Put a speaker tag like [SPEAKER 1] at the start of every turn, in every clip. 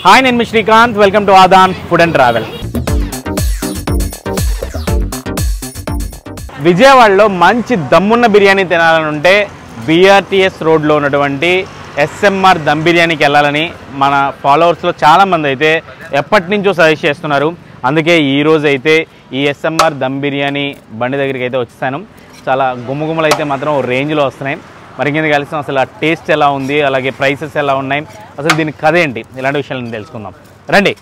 [SPEAKER 1] Hi నేను మీ Srikanth welcome to Aadhan food and travel విజయవాడలో మంచి దమ్మున్న బిర్యానీ తినాలని ఉంటే బీఆర్టీఎస్ రోడ్లో ఉన్నటువంటి ఎస్ఎంఆర్ దమ్ బిర్యానీకి వెళ్ళాలని మన ఫాలోవర్స్లో చాలామంది అయితే ఎప్పటి నుంచో సజెస్ట్ చేస్తున్నారు అందుకే ఈ రోజు అయితే ఈ ఎస్ఎంఆర్ దమ్ బిర్యానీ బండి దగ్గరికి అయితే వచ్చేసాను చాలా గుమ్మగుమ్మలు అయితే మాత్రం ఓ రేంజ్లో వస్తున్నాయి మరి ఇంకేంది కలిసి అసలు ఆ టేస్ట్ ఎలా ఉంది అలాగే ప్రైసెస్ ఎలా ఉన్నాయి అసలు దీని కథ ఏంటి ఇలాంటి విషయాలను తెలుసుకుందాం రండి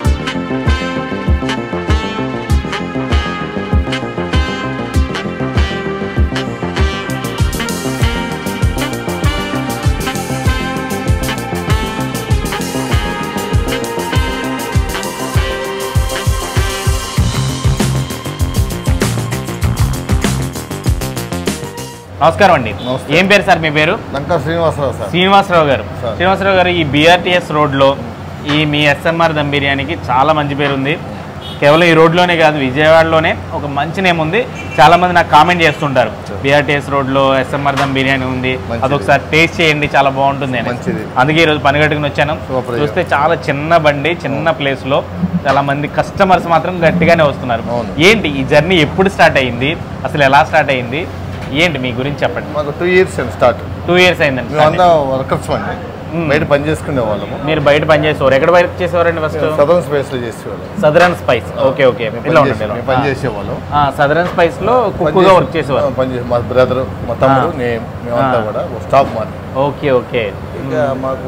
[SPEAKER 1] నమస్కారం అండి
[SPEAKER 2] నమస్తే.
[SPEAKER 1] ఏం పేరు సార్ మీ పేరు
[SPEAKER 2] లంకా శ్రీనివాసరావు సార్
[SPEAKER 1] శ్రీనివాసరావు గారు
[SPEAKER 2] సార్.
[SPEAKER 1] శ్రీనివాసరావు గారు ఈ బీఆర్టీఎస్ రోడ్లో ఈ మీ ఎస్ఎంఆర్ దమ్ బిర్యానీకి చాలా మంచి పేరు ఉంది కేవలం ఈ రోడ్లోనే కాదు విజయవాడలోనే ఒక మంచి నేమ్ ఉంది చాలా మంది నాకు కామెంట్ చేస్తుంటారు బీఆర్టీఎస్ రోడ్లో ఎస్ఎంఆర్ దమ్ బిర్యానీ ఉంది
[SPEAKER 2] మంచిది.
[SPEAKER 1] అదొకసారి టేస్ట్ చేయండి చాలా బాగుంటుంది అని
[SPEAKER 2] మంచిది.
[SPEAKER 1] అందుకే ఈరోజు పని కట్టుకుని వచ్చాను
[SPEAKER 2] సూపర్ అయ్యా.
[SPEAKER 1] చూస్తే చాలా చిన్న బండి చిన్న ప్లేస్ లో చాలా మంది కస్టమర్స్ మాత్రం గట్టిగానే వస్తున్నారు
[SPEAKER 2] అవును.
[SPEAKER 1] ఏంటి ఈ జర్నీ ఎప్పుడు స్టార్ట్ అయింది అసలు ఎలా స్టార్ట్ అయింది ఏంటి మీ గురించి చెప్పండి
[SPEAKER 2] మాకు టూ ఇయర్స్ అండి స్టార్ట్
[SPEAKER 1] టూ ఇయర్స్ అయిందండి
[SPEAKER 2] మేమంతా వర్కర్స్ అండి
[SPEAKER 1] మ్మ్.
[SPEAKER 2] బయట పని చేసుకునే వాళ్ళము
[SPEAKER 1] మీరు బయట పని చేసేవారు ఎక్కడ బయట చేసేవారండి ఫస్ట్
[SPEAKER 2] సదరన్ స్పేస్ లో చేసేవాళ్ళం
[SPEAKER 1] సదరన్ స్పైస్ ఓకే ఓకే
[SPEAKER 2] మేము
[SPEAKER 1] ఇలా
[SPEAKER 2] పని
[SPEAKER 1] ఉండండి
[SPEAKER 2] చేసే-
[SPEAKER 1] ఇలా
[SPEAKER 2] మేము పని
[SPEAKER 1] ఉండండి.
[SPEAKER 2] చేసేవాళ్ళం
[SPEAKER 1] ఆ, సదరన్ స్పైస్ లో
[SPEAKER 2] పని
[SPEAKER 1] కుక్కుగా
[SPEAKER 2] చేసే-
[SPEAKER 1] వర్క్ చేసేవారు
[SPEAKER 2] ఆ, పని చేసే మా బ్రదర్ మా తమ్ముడు
[SPEAKER 1] ఆ.
[SPEAKER 2] నేను మేమంతా
[SPEAKER 1] ఆ.
[SPEAKER 2] కూడా స్టాక్ మాది
[SPEAKER 1] ఓకే ఓకే
[SPEAKER 2] ఇంకా మాకు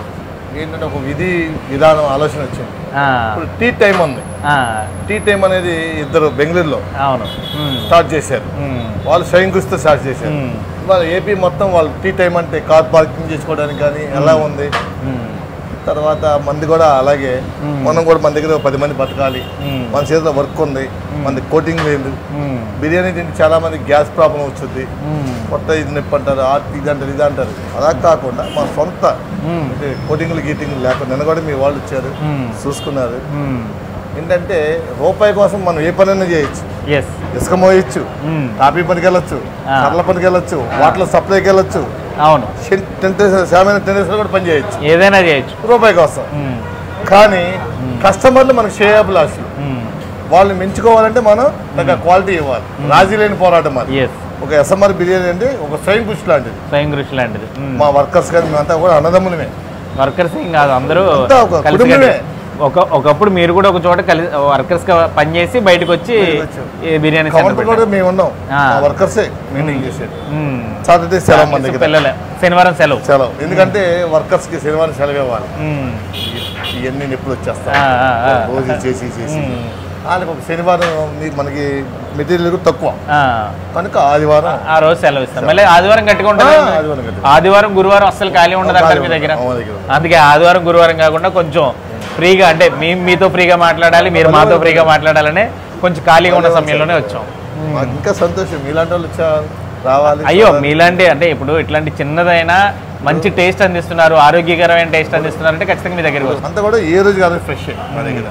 [SPEAKER 2] ఏంటంటే ఒక విధి విధానం ఆలోచన వచ్చింది
[SPEAKER 1] ఆ,
[SPEAKER 2] ఇప్పుడు టీ టైం ఉంది
[SPEAKER 1] ఆ,
[SPEAKER 2] టీ టైం అనేది ఇద్దరు బెంగళూరులో
[SPEAKER 1] అవును ఉమ్,
[SPEAKER 2] స్టార్ట్ చేశారు
[SPEAKER 1] ఉమ్,
[SPEAKER 2] వాళ్ళు స్వయం కృషితో స్టార్ట్ చేశారు
[SPEAKER 1] ఉమ్,
[SPEAKER 2] ఇవాళ ఏపీ మొత్తం వాళ్ళు టీ టైం అంటే కార్ పార్కింగ్ చేసుకోవడానికి కానీ ఎలా ఉంది
[SPEAKER 1] ఉమ్,
[SPEAKER 2] తర్వాత మంది కూడా అలాగే
[SPEAKER 1] మ్మ్.
[SPEAKER 2] మనం కూడా మన దగ్గర ఒక పది మంది బతకాలి
[SPEAKER 1] మ్మ్.
[SPEAKER 2] మన చేతిలో వర్క్ ఉంది మనది కోటింగ్ లేదు
[SPEAKER 1] ఉమ్,
[SPEAKER 2] బిర్యానీ తింటే చాలా మంది గ్యాస్ ప్రాబ్లం వచ్చింది
[SPEAKER 1] ఉమ్,
[SPEAKER 2] కొత్త ఇది నొప్పి అంటారు ఆ ఇది అంటారు ఇది అంటారు అలా కాకుండా మా సొంత
[SPEAKER 1] ఉమ్,
[SPEAKER 2] అంటే కోటింగ్లు గీటింగ్లు లేకుండా నిన్న కూడా మీ వాళ్ళు వచ్చారు
[SPEAKER 1] మ్మ్.
[SPEAKER 2] చూసుకున్నారు
[SPEAKER 1] ఉమ్,
[SPEAKER 2] ఏంటంటే రూపాయి కోసం మనం ఏ పనైనా చేయొచ్చు
[SPEAKER 1] ఎస్
[SPEAKER 2] ఇసుక మోయచ్చు
[SPEAKER 1] ఉమ్,
[SPEAKER 2] కాపీ పనికి వెళ్ళొచ్చు
[SPEAKER 1] ఆ.
[SPEAKER 2] కర్ల పనికి వెళ్ళొచ్చు వాటర్ సప్లైకి వెళ్ళొచ్చు
[SPEAKER 1] అవును
[SPEAKER 2] టెంట్ సామైన టెన్నిస్ కూడా పని చేయొచ్చు
[SPEAKER 1] ఏదైనా చేయొచ్చు
[SPEAKER 2] రూపాయి కోసం
[SPEAKER 1] ఉమ్,
[SPEAKER 2] కానీ కస్టమర్లు మనకు శ్రేయాభిలాషులు
[SPEAKER 1] ఉమ్,
[SPEAKER 2] వాళ్ళని మెచ్చుకోవాలంటే మనం తగ్గ క్వాలిటీ ఇవ్వాలి రాజీ లేని పోరాటం అది
[SPEAKER 1] ఎస్
[SPEAKER 2] ఒక ఎస్ఎంఆర్ బిర్యానీ అంటే ఒక స్వయం కృషి లాంటిది
[SPEAKER 1] స్వయం కృషి లాంటిది ఉమ్.
[SPEAKER 2] మా వర్కర్స్ కానీ మేమంతా కూడా అన్నదమ్ములమే
[SPEAKER 1] వర్కర్స్ ఏం కాదు అందరూ
[SPEAKER 2] అంతా ఒక
[SPEAKER 1] కలిసి
[SPEAKER 2] కుటుంబమే.
[SPEAKER 1] కట్టి- ఒక ఒకప్పుడు మీరు కూడా ఒక చోట కలిసి వర్కర్స్ గా పనిచేసి బయటకు వచ్చి
[SPEAKER 2] బయటకు వచ్చాం.
[SPEAKER 1] ఈ బిర్యానీ సెంటర్
[SPEAKER 2] కౌంటర్ కూడా
[SPEAKER 1] పెట్టారు.
[SPEAKER 2] మేము ఉన్నాం
[SPEAKER 1] ఆ.
[SPEAKER 2] మా వర్కర్సే మెయింటైన్ చేసేది
[SPEAKER 1] ఉమ్.
[SPEAKER 2] సాటర్డే సెలవు మన దగ్గర
[SPEAKER 1] పిల్లలే శనివారం సెలవు
[SPEAKER 2] సెలవు ఎందుకంటే వర్కర్స్ కి శనివారం సెలవు ఇవ్వాలి
[SPEAKER 1] ఉమ్.
[SPEAKER 2] ఇవన్నీ నొప్పులు వచ్చేస్తాయి
[SPEAKER 1] ఆ, ఆ, ఆ.
[SPEAKER 2] రోజు చేసి చేసి
[SPEAKER 1] ఉమ్.
[SPEAKER 2] వాళ్ళకి ఒక శనివారం ని- మనకి మెటీరియల్ కూడా తక్కువ
[SPEAKER 1] ఆ.
[SPEAKER 2] కనుక ఆదివారం
[SPEAKER 1] ఆ రోజు సెలవు ఇస్తాం మళ్ళీ ఆదివారం గట్టిగా ఉంటుంది
[SPEAKER 2] ఆ, ఆదివారం గట్టిగా.
[SPEAKER 1] ఆదివారం గురువారం అస్సలు ఖాళీ ఉండదు అంటారు మీ దగ్గర
[SPEAKER 2] మా దగ్గర
[SPEAKER 1] అందుకే ఆదివారం గురువారం కాకుండా కొంచెం ఫ్రీగా అంటే మేము మీతో ఫ్రీగా మాట్లాడాలి మీరు మాతో ఫ్రీగా మాట్లాడాలనే కొంచెం ఖాళీగా ఉన్న సమయంలోనే వచ్చాం
[SPEAKER 2] మాకు ఇంకా సంతోషం ఇలాంటి వాళ్ళు వచ్చా రావాలి
[SPEAKER 1] అయ్యో మీలాంటి అంటే ఇప్పుడు ఇట్లాంటి చిన్నదైనా మంచి టేస్ట్ అందిస్తున్నారు ఆరోగ్యకరమైన టేస్ట్ అందిస్తున్నారు అంటే ఖచ్చితంగా మీ దగ్గరికి వస్తాం
[SPEAKER 2] అంతా కూడా ఏ రోజు కాదు ఫ్రెష్ మా దగ్గర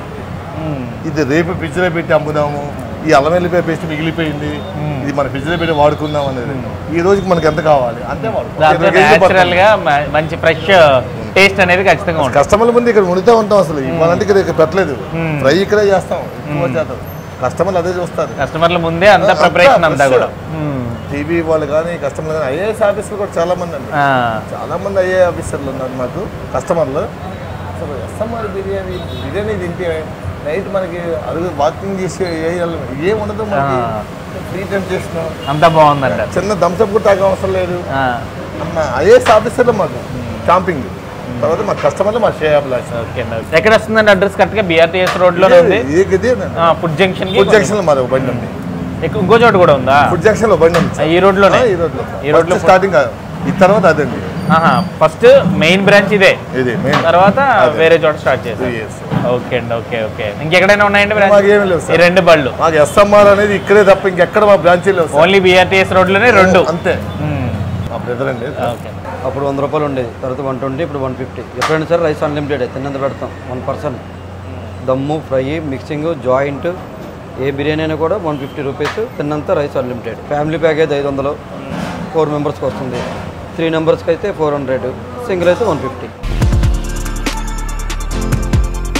[SPEAKER 2] ఇది రేపు ఫ్రిడ్జ్ లో పెట్టి అమ్ముదాము ఈ అల్లం వెల్లిపాయ పేస్ట్ మిగిలిపోయింది ఇది మన ఫ్రిడ్జ్ లో పెట్టి వాడుకుందాం అనేది ఈ రోజుకి మనకి ఎంత కావాలి అంతే
[SPEAKER 1] దాంట్లో
[SPEAKER 2] వాడుకుందాం
[SPEAKER 1] న్యాచురల్ గా మ- మంచి ఫ్రెష్ టేస్ట్ అనేది ఖచ్చితంగా ఉంటుంది
[SPEAKER 2] కస్టమర్ల ముందు ఇక్కడ వండుతూ ఉంటాం అసలు ఇవ్వాలంటే ఇక్కడ ఇక్కడ పెట్టలేదు
[SPEAKER 1] మ్మ్.
[SPEAKER 2] ఫ్రై ఇక్కడే చేస్తాం ఎక్కువ చేస్తాం కస్టమర్లు అదే చూస్తారు
[SPEAKER 1] కస్టమర్ల ముందే అంత
[SPEAKER 2] అంతా
[SPEAKER 1] ప్రిపరేషన్ అంతా
[SPEAKER 2] fresh.
[SPEAKER 1] కూడా మ్మ్.
[SPEAKER 2] టీవీ వాళ్ళు కానీ కస్టమర్లు కానీ ఐఏఎస్ ఆఫీసర్లు కూడా చాలా మంది అండి
[SPEAKER 1] ఆ,
[SPEAKER 2] చాలా మంది ఐఏ ఆఫీసర్లు ఉన్నారు మాకు కస్టమర్లు అసలు ఎస్ఎంఆర్ బిర్యానీ బిర్యానీ తింటే నైట్ మనకి అడుగు వాకింగ్ చేసి ఏం ఉండదు మనకి
[SPEAKER 1] ఆ.
[SPEAKER 2] ఫ్రీ టైం చేసిన
[SPEAKER 1] అంతా బాగుందంట
[SPEAKER 2] చిన్న థమ్స్అప్ కూడా తాగే అవసరం లేదు
[SPEAKER 1] ఆ,
[SPEAKER 2] అన్న ఐఏఎస్ ఆఫీసర్లు మాకు షాంపింగ్ తర్వాత మా కస్టమర్లు మా షేయాభిలాష
[SPEAKER 1] ఓకే అండి. ఎక్కడ వస్తుందండి అడ్రస్ కరెక్ట్ గా బిఆర్టీఎస్ రోడ్ లోనే ఉంది
[SPEAKER 2] ఇదే
[SPEAKER 1] ఫుడ్ జంక్షన్
[SPEAKER 2] ఫుడ్ జంక్షన్ లో మాది ఒక బండి ఉంది
[SPEAKER 1] ఇంకో చోట కూడా ఉందా
[SPEAKER 2] ఫుడ్ జంక్షన్ లో బండి ఉంది
[SPEAKER 1] ఆ, ఈ రోడ్ లోనే
[SPEAKER 2] ఈ రోడ్లో
[SPEAKER 1] ఈ రోడ్లో
[SPEAKER 2] ఫస్ట్ స్టార్టింగ్ ఈ తర్వాత అదండి
[SPEAKER 1] ఫస్ట్ మెయిన్ బ్రాంచ్ ఇదే
[SPEAKER 2] ఇది మెయిన్
[SPEAKER 1] తర్వాత
[SPEAKER 2] అదే.
[SPEAKER 1] వేరే చోట స్టార్ట్
[SPEAKER 2] టూ
[SPEAKER 1] చేశారు
[SPEAKER 2] ఇయర్స్
[SPEAKER 1] ఓకే అండి ఓకే ఓకే ఇంకెక్కడైనా ఉన్నాయండి
[SPEAKER 2] మాకు
[SPEAKER 1] బ్రాంచ్
[SPEAKER 2] ఏమీ లేవు
[SPEAKER 1] ఈ
[SPEAKER 2] సార్
[SPEAKER 1] రెండు బళ్ళు
[SPEAKER 2] మాకు ఎస్ఎంఆర్ అనేది ఇక్కడే తప్ప ఇంకెక్కడ మా బ్రాంచీ లేవు సార్
[SPEAKER 1] ఓన్లీ బిఆర్టీఎస్ రోడ్ లోనే రెండు
[SPEAKER 2] అంతే
[SPEAKER 1] మ్మ్.
[SPEAKER 2] మా బ్రదర్ అండి
[SPEAKER 1] ఓకే
[SPEAKER 3] అప్పుడు వంద రూపాయలు ఉండేది తర్వాత వన్ ట్వంటీ ఇప్పుడు వన్ ఫిఫ్టీ ఎప్పుడైనా సరే రైస్ అన్లిమిటెడ్ తిన్నంత పెడతాం one person dum fry mixing joint ఏ బిర్యానీ అయినా కూడా వన్ ఫిఫ్టీ రూపీస్ తిన్నంత రైస్ అన్లిమిటెడ్ ఫ్యామిలీ ప్యాకేజ్ ఐదు వందలు ఫోర్ మెంబర్స్కి వస్తుంది త్రీ మెంబర్స్కి అయితే ఫోర్ హండ్రెడ్ సింగిల్ అయితే వన్ ఫిఫ్టీ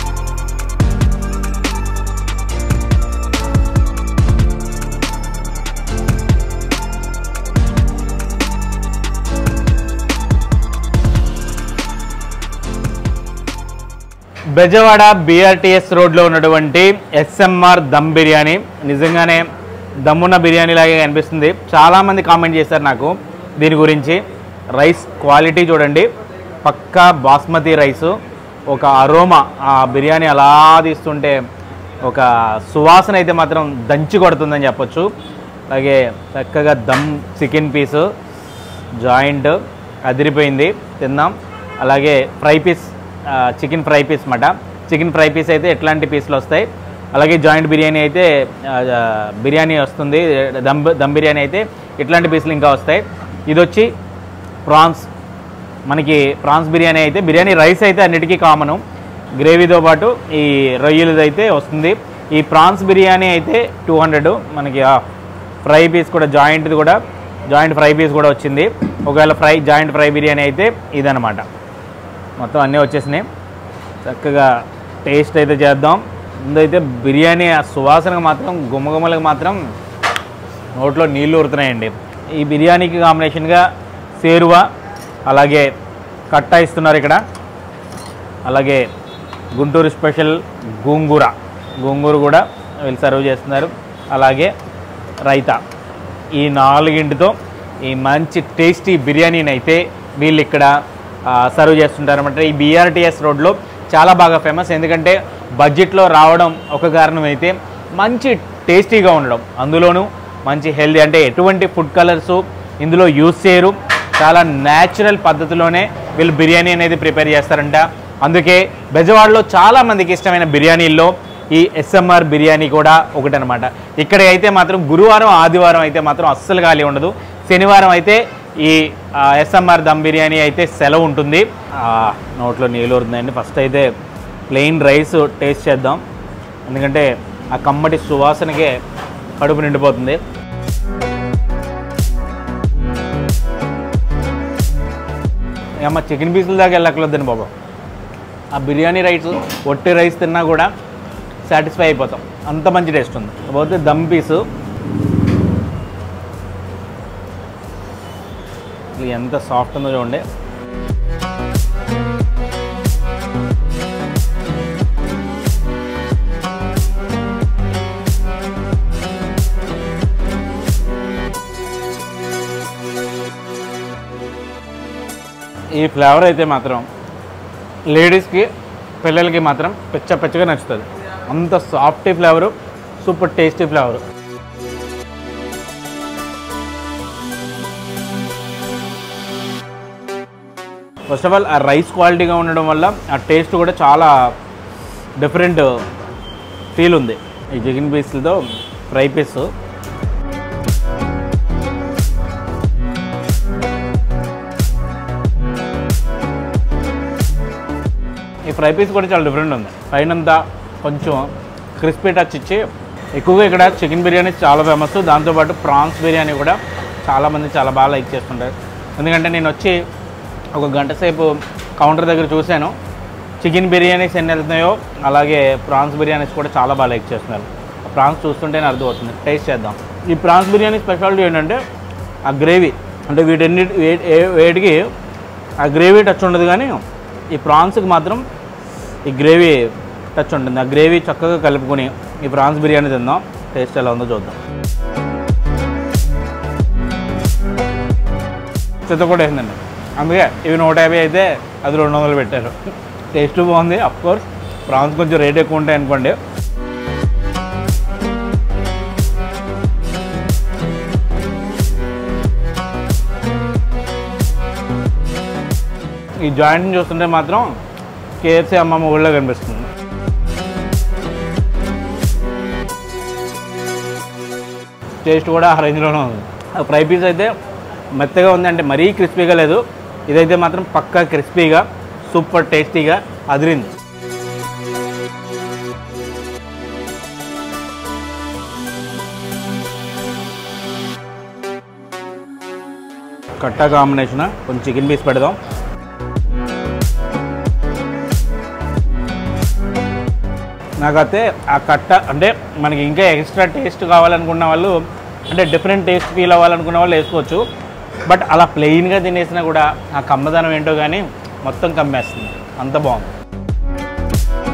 [SPEAKER 1] బెజవాడ బిఆర్టీఎస్ రోడ్లో ఉన్నటువంటి ఎస్ఎంఆర్ దమ్ బిర్యానీ నిజంగానే దమ్మున్న బిర్యానీ లాగే కనిపిస్తుంది చాలామంది కామెంట్ చేశారు నాకు దీని గురించి రైస్ క్వాలిటీ చూడండి పక్కా బాస్మతి రైస్ ఒక అరోమా ఆ బిర్యానీ అలా తీస్తుంటే ఒక సువాసన అయితే మాత్రం దంచి కొడుతుందని చెప్పొచ్చు అలాగే చక్కగా దమ్ చికెన్ పీసు జాయింట్ అదిరిపోయింది తిందాం అలాగే fry piece chicken fry piece మాట చికెన్ ఫ్రై పీస్ అయితే ఎట్లాంటి పీసులు వస్తాయి అలాగే జాయింట్ బిర్యానీ అయితే ఆ, ఆ, బిర్యానీ వస్తుంది దమ్ దమ్ బిర్యానీ అయితే ఇట్లాంటి పీసులు ఇంకా వస్తాయి ఇది వచ్చి ప్రాన్స్ మనకి ప్రాన్స్ బిర్యానీ అయితే బిర్యానీ రైస్ అయితే అన్నిటికీ కామను గ్రేవీతో పాటు ఈ రొయ్యలది అయితే వస్తుంది ఈ ప్రాన్స్ బిర్యానీ అయితే టూ హండ్రెడ్ మనకి ఆ ఫ్రై పీస్ కూడా జాయింట్ది కూడా జాయింట్ ఫ్రై పీస్ కూడా వచ్చింది ఒకవేళ ఫ్రై జాయింట్ ఫ్రై బిర్యానీ అయితే ఇదనమాట మొత్తం అన్నీ వచ్చేసినాయి చక్కగా టేస్ట్ అయితే చేద్దాం ముందైతే బిర్యానీ ఆ సువాసనకు మాత్రం గుమ్మగుమ్మలకు మాత్రం నోట్లో నీళ్లు ఊరుతున్నాయండి ఈ బిర్యానీకి కాంబినేషన్గా సేరువా అలాగే కట్ట ఇస్తున్నారు ఇక్కడ అలాగే గుంటూరు స్పెషల్ గోంగూర గోంగూర కూడా వీళ్ళు సర్వ్ చేస్తున్నారు అలాగే రైతా ఈ నాలుగింటితో ఈ మంచి టేస్టీ బిర్యానీని అయితే వీళ్ళు ఇక్కడ ఆ, సర్వ్ చేస్తుంటారు అనమాట ఈ బీఆర్టీఎస్ రోడ్లో చాలా బాగా ఫేమస్ ఎందుకంటే బడ్జెట్లో రావడం ఒక కారణం అయితే మంచి టేస్టీగా ఉండడం అందులోనూ మంచి హెల్దీ అంటే ఎటువంటి ఫుడ్ కలర్స్ ఇందులో యూస్ చేయరు చాలా న్యాచురల్ పద్ధతిలోనే వీళ్ళు బిర్యానీ అనేది ప్రిపేర్ చేస్తారంట అందుకే బెజవాడలో చాలా మందికి ఇష్టమైన బిర్యానీల్లో ఈ ఎస్ఎంఆర్ బిర్యానీ కూడా ఒకటనమాట ఇక్కడ అయితే మాత్రం గురువారం ఆదివారం అయితే మాత్రం అస్సలు ఖాళీ ఉండదు శనివారం అయితే ఈ ఎస్ఎంఆర్ దమ్ బిర్యానీ అయితే సెలవు ఉంటుంది ఆ, నోట్లో నీళ్ళు ఊరుతుందండి ఫస్ట్ అయితే ప్లెయిన్ రైస్ టేస్ట్ చేద్దాం ఎందుకంటే ఆ కమ్మటి సువాసనకే కడుపు నిండిపోతుంది అమ్మ చికెన్ పీసుల దాకా వెళ్ళక్కర్లేదండి బాబు ఆ బిర్యానీ రైస్ ఒట్టి రైస్ తిన్నా కూడా సాటిస్ఫై అయిపోతాం అంత మంచి టేస్ట్ ఉంది పోతే దమ్ పీసు ఇది ఎంత సాఫ్ట్ ఉందో చూడండి ఈ ఫ్లేవర్ అయితే మాత్రం లేడీస్కి పిల్లలకి మాత్రం పిచ్చ పిచ్చగా నచ్చుతుంది అంత సాఫ్టీ flavour super tasty flavour first of all ఆ రైస్ క్వాలిటీగా ఉండడం వల్ల ఆ టేస్ట్ కూడా చాలా డిఫరెంట్ ఫీల్ ఉంది ఈ చికెన్ పీస్లతో ఫ్రై పీస్ ఈ ఫ్రై పీస్ కూడా చాలా డిఫరెంట్ ఉంది పైనంతా కొంచెం క్రిస్పీ టచ్ ఇచ్చి ఎక్కువగా ఇక్కడ చికెన్ బిర్యానీ చాలా ఫేమస్ దాంతోపాటు ప్రాన్స్ బిర్యానీ కూడా చాలామంది చాలా బాగా లైక్ చేస్తుంటారు ఎందుకంటే నేను వచ్చి ఒక గంట సేపు కౌంటర్ దగ్గర చూశాను చికెన్ బిర్యానీస్ ఎన్ని వెళ్తున్నాయో అలాగే ప్రాన్స్ బిర్యానీస్ కూడా చాలా బాగా లైక్ చేస్తున్నారు ఆ ప్రాన్స్ చూస్తుంటేనే అర్థమవుతుంది టేస్ట్ చేద్దాం ఈ ప్రాన్స్ బిర్యానీ స్పెషాలిటీ ఏంటంటే ఆ గ్రేవీ అంటే వీటన్ని వే- ఏ- వేటికి ఆ గ్రేవీ టచ్ ఉండదు కానీ ఈ ప్రాన్స్కి మాత్రం ఈ గ్రేవీ టచ్ ఉంటుంది ఆ గ్రేవీ చక్కగా కలుపుకొని ఈ ప్రాన్స్ బిర్యానీ తిందాం టేస్ట్ ఎలా ఉందో చూద్దాం చిత్త కూడా వేసిందండి అందుకే ఇవి నూట యాభై అయితే అది రెండు వందలు పెట్టారు టేస్ట్ బాగుంది అఫ్ కోర్స్ ప్రాన్స్ కొంచెం రేట్ ఎక్కువ ఉంటాయి అనుకోండి ఈ జాయింట్ని చూస్తుంటే మాత్రం కేఎఫ్సీ అమ్మమ్మ ఊళ్ళో కనిపిస్తుంది టేస్ట్ కూడా ఆ రేంజ్లోనే ఉంది ఆ ఫ్రై పీస్ అయితే మెత్తగా ఉంది అంటే మరీ క్రిస్పీగా లేదు ఇదైతే మాత్రం పక్కా క్రిస్పీగా సూపర్ టేస్టీగా అదిరింది కట్టా కాంబినేషన్ కొంచెం చికెన్ పీస్ పెడదాం నాకైతే ఆ కట్ట అంటే మనకి ఇంకా ఎక్స్ట్రా టేస్ట్ కావాలనుకున్న వాళ్ళు అంటే డిఫరెంట్ టేస్ట్ ఫీల్ అవ్వాలనుకున్న వాళ్ళు వేసుకోవచ్చు బట్ అలా ప్లెయిన్గా తినేసినా కూడా ఆ కమ్మదనం ఏంటో కానీ మొత్తం కమ్మేస్తుంది అంత బాగుంది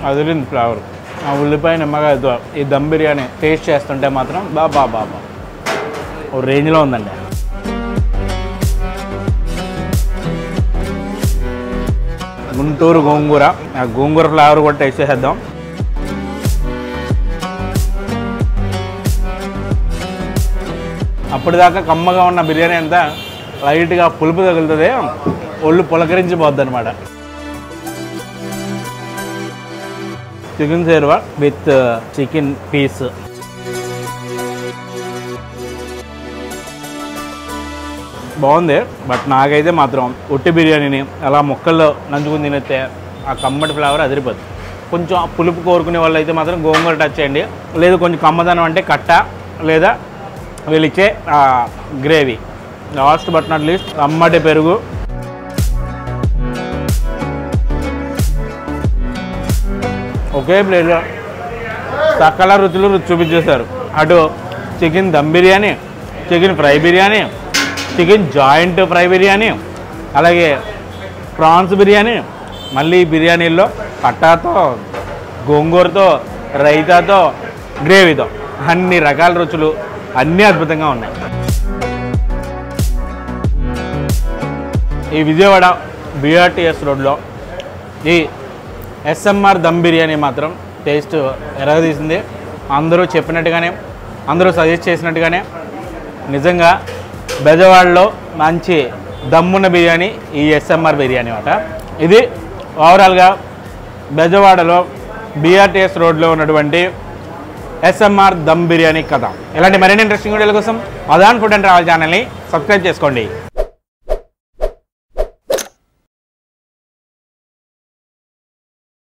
[SPEAKER 1] అదిరింది ఫ్లేవర్ ఆ ఉల్లిపాయ నిమ్మకాయతో ఈ దమ్ బిర్యానీ టేస్ట్ చేస్తుంటే మాత్రం బా బా బా బా ఓ రేంజ్లో ఉందండి గుంటూరు గోంగూర ఆ గోంగూర ఫ్లేవర్ కూడా టేస్ట్ చేసేద్దాం అప్పటిదాకా కమ్మగా ఉన్న బిర్యానీ అంతా లైట్గా పులుపు తగులుతుంది ఒళ్ళు పులకరించిపోద్ది అనమాట చికెన్ సేర్వా విత్ చికెన్ పీస్ బాగుంది బట్ నాకైతే మాత్రం ఉట్టి బిర్యానీని అలా ముక్కల్లో నంచుకుని తినేస్తే ఆ కమ్మటి ఫ్లేవర్ అదిరిపోద్ది కొంచెం ఆ పులుపు కోరుకునే వాళ్ళు అయితే మాత్రం గోంగూర టచ్ చేయండి లేదు కొంచెం కమ్మదనం అంటే కట్ట లేదా వీళ్ళిచ్చే gravy last but not least కమ్మటి పెరుగు ఒకే ప్లేట్లో సకల రుచులు రుచి చూపించేశారు అటు chicken dum biryani chicken fry biryani chicken joint fry biryani అలాగే ప్రాన్స్ బిర్యానీ మళ్ళీ బిర్యానీల్లో కట్టాతో గోంగూరతో రైతాతో గ్రేవీతో అన్ని రకాల రుచులు అన్నీ అద్భుతంగా ఉన్నాయి ఈ విజయవాడ బిఆర్టీఎస్ రోడ్లో ఈ ఎస్ఎంఆర్ దమ్ బిర్యానీ మాత్రం టేస్ట్ ఎరగదీసింది అందరూ చెప్పినట్టుగానే అందరూ సజెస్ట్ చేసినట్టుగానే నిజంగా బెజవాడలో మంచి దమ్మున్న బిర్యానీ ఈ ఎస్ఎంఆర్ బిర్యానీ అన్నమాట ఇది ఓవరాల్గా బెజవాడలో బిఆర్టీఎస్ రోడ్లో ఉన్నటువంటి ఎస్ఎంఆర్ దమ్ బిర్యానీ కథ ఇలాంటి మరిన్ని ఇంట్రెస్టింగ్ వీడియోల కోసం అదాన్ ఫుడ్ అండ్ ట్రావెల్ ఛానల్ని సబ్స్క్రైబ్ చేసుకోండి